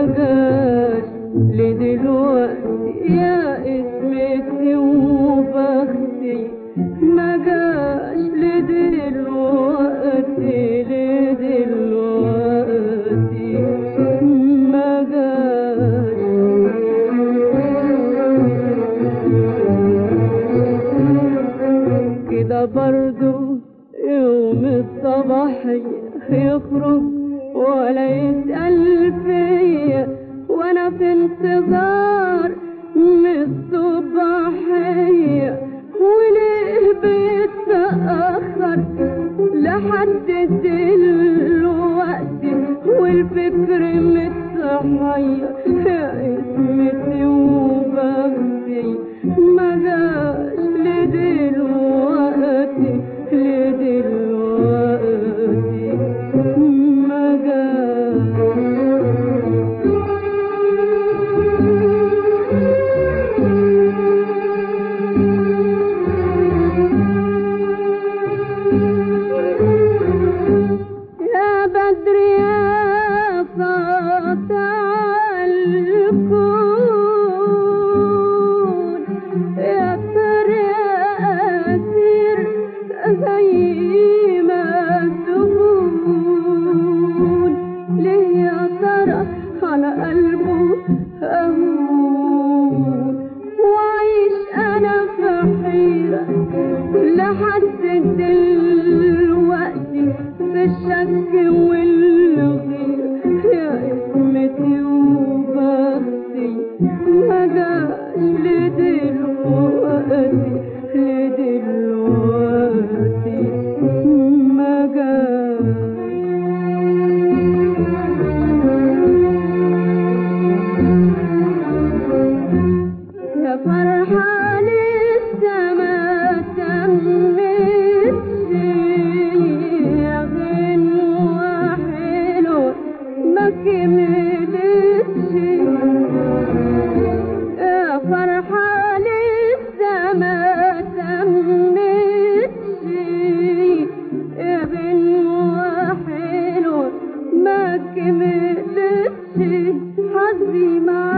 جاش لدلوقتي يا اسمتي وبختي ما جاش لدلوقتي لدلوقتي ما جاش كده برضو يوم الصباح يخرج ولا يسأل فيا وانا في انتظار من الصباحية وليه بيتأخر لحد دلوقتي والفكر متحير يا اسمتي وبختي ما جاش لدلوقتي لدلوقتي ما يا بدر يا ساطع الكون يا فراسير زي ما تكون ليه يا ترى على قلبه أهون وعيش أنا في حيرة لحد دلوقتي في الشك والغيرة يا اسمتي وبختي ما جاش لدلوقتي لدلوقتي ما جاش يا فرحة لسه ما تمتش يا غنوة حلوة ما كملتش يا فرحة لسه ما تمتش يا غنوة حلوة ما كملتش حظي معاك